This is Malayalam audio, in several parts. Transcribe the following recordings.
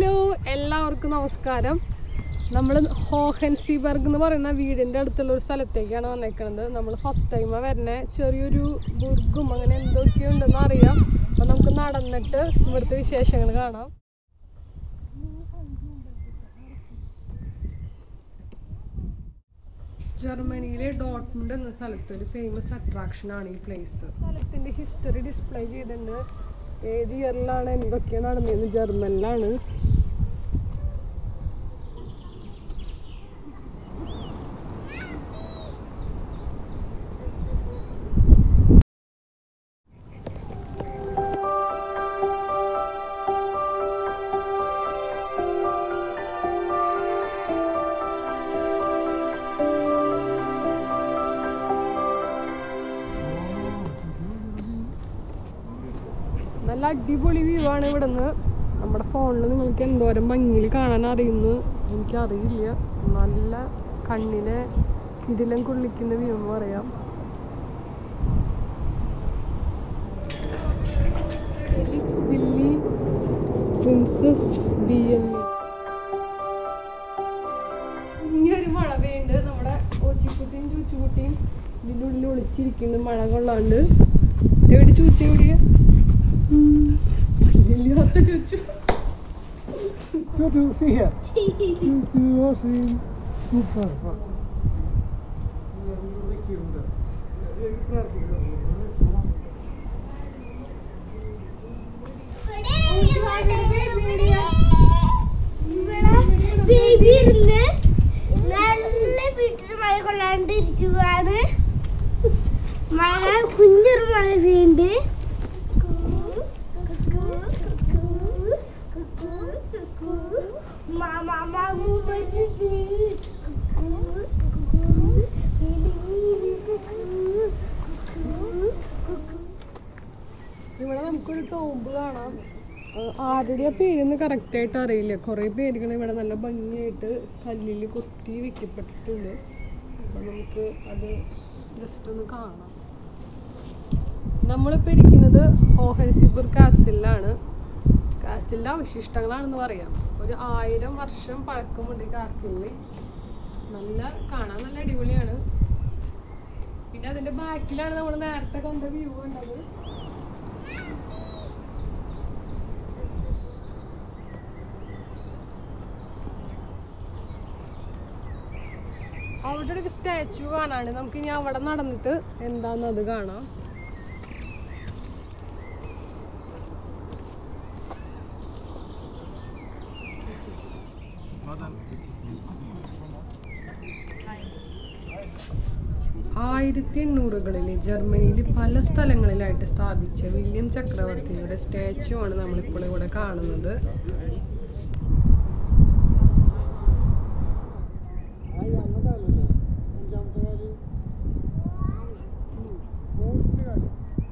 ഹലോ എല്ലാവർക്കും നമസ്കാരം നമ്മൾ ഹോഹൻസിബർഗ് എന്ന് പറയുന്ന വീടിൻ്റെ അടുത്തുള്ള ഒരു സ്ഥലത്തേക്കാണ് വന്നേക്കുന്നത് നമ്മൾ ഫസ്റ്റ് ടൈമാണ് വരുന്നത് ചെറിയൊരു ബുർഗും അങ്ങനെ എന്തൊക്കെയോ ഉണ്ടെന്ന് അറിയാം അപ്പം നമുക്ക് നടന്നിട്ട് ഇവിടുത്തെ വിശേഷങ്ങൾ കാണാം ജർമ്മനിയിലെ ഡോട്ട്മുണ്ട് എന്ന സ്ഥലത്ത് ഒരു ഫേമസ് അട്രാക്ഷൻ ആണ് ഈ പ്ലേസ് സ്ഥലത്തിന്റെ ഹിസ്റ്ററി ഡിസ്പ്ലേ ചെയ്തിട്ടുണ്ട് ഏത് ഇയറിലാണ് എന്തൊക്കെയാണ് നടന്നതെന്ന് ജർമ്മനിലാണ് നല്ല അടിപൊളി വ്യൂ ആണ് ഇവിടുന്ന് നമ്മുടെ ഫോണിൽ നിങ്ങൾക്ക് എന്തോരം ഭംഗിയിൽ കാണാൻ അറിയുന്നു എനിക്കറിയില്ല നല്ല കണ്ണിനെ കിടിലം കൊള്ളിക്കുന്ന വ്യൂ എന്ന് പറയാം Felix Billy princess B M കുഞ്ഞൊരു മഴ പെയ്യുണ്ട് നമ്മുടെ ഓച്ചിക്കുട്ടിയും ചൂച്ചുകുട്ടിയും ഇതിൻ്റെ ഉള്ളിൽ ഒളിച്ചിരിക്കുന്നു മഴ കൊള്ളാണ്ട് എവിടെ ചൂച്ച എവിടെയാ വലിയാത്ത ചൂച്ചു Du, du, sieh her. Du, du hast ihn. Super. Baby ഇരുന്ന് നല്ല വീട്ടിൽ മഴ കൊള്ളാണ്ട് ഇരിച്ചുകയാണ് മഴ കുഞ്ഞൊരു മഴ പെയ്യുണ്ട് മാമു വരുന്നത് ഇവിടെ നമുക്കൊരു ടോമ്പ് കാണാം ആ, ആരുടെയാ പേരെന്ന് കറക്റ്റ് ആയിട്ട് അറിയില്ല കുറേ പേരുകൾ ഇവിടെ നല്ല ഭംഗിയായിട്ട് കല്ലിൽ കൊത്തി വെക്കപ്പെട്ടിട്ടുണ്ട് അപ്പം നമുക്ക് അത് ജസ്റ്റ് ഒന്ന് കാണാം നമ്മളിപ്പോൾ ഇരിക്കുന്നത് ഹോഹൻസിബുർ കാസിലാണ് കാസിലിൻ്റെ അവശിഷ്ടങ്ങളാണെന്ന് പറയാം ഒരു ആയിരം വർഷം പഴക്കമുണ്ട് ഈ കാസിലിന് നല്ല കാണാൻ നല്ല അടിപൊളിയാണ് പിന്നെ അതിൻ്റെ ബാക്കിലാണ് നമ്മൾ നേരത്തെ കണ്ട വ്യൂ കണ്ടത് അവിടെ ഒരു സ്റ്റാച്ചു കാണാണ് നമുക്ക് ഇനി അവിടെ നടന്നിട്ട് എന്താന്ന് അത് കാണാം ആയിരത്തി എണ്ണൂറുകളിൽ ജർമ്മനിയിൽ പല സ്ഥലങ്ങളിലായിട്ട് സ്ഥാപിച്ച വില്യം ചക്രവർത്തിയുടെ സ്റ്റാച്ചു ആണ് നമ്മളിപ്പോൾ ഇവിടെ കാണുന്നത് Nei, alle gallene. അഞ്ചാമത്തെ കാല് ബോൾസിന്റെ കാല്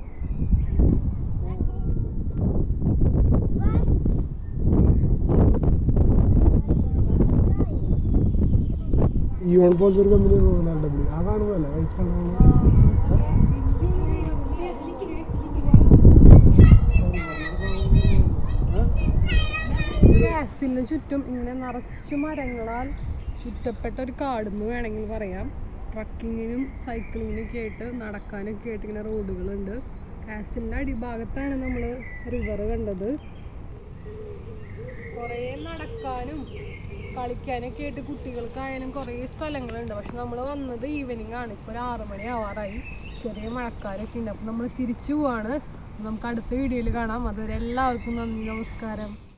ഇയോൺ പോലത്തെ ഒരു കമ്പനി നല്ല ഡബ്ല്യൂ ആ കാണുന്നതല്ല വൈറ്റ് ഗ്യാസിന് ചുറ്റും ഇങ്ങനെ നിറച്ചു മരങ്ങളാൽ ചുറ്റപ്പെട്ട ഒരു കാടെന്ന് വേണമെങ്കിൽ പറയാം ട്രക്കിങ്ങിനും സൈക്ലിങ്ങിനൊക്കെ ആയിട്ട് നടക്കാനൊക്കെ ആയിട്ട് ഇങ്ങനെ റോഡുകളുണ്ട് കാസിലിൻ്റെ അടിഭാഗത്താണ് നമ്മൾ റിവർ കണ്ടത് കുറേ നടക്കാനും കളിക്കാനൊക്കെ ആയിട്ട് കുട്ടികൾക്കായാലും കുറേ സ്ഥലങ്ങളുണ്ട് പക്ഷെ നമ്മൾ വന്നത് ഈവനിങ് ആണ് ഇപ്പോൾ ഒരു ആറ് മണി ആവാറായി ചെറിയ മഴക്കാരൊക്കെ ഉണ്ട് അപ്പം നമ്മൾ തിരിച്ചു പോവാണ് നമുക്ക് അടുത്ത വീഡിയോയിൽ കാണാം അതുവരെ എല്ലാവർക്കും നന്ദി നമസ്കാരം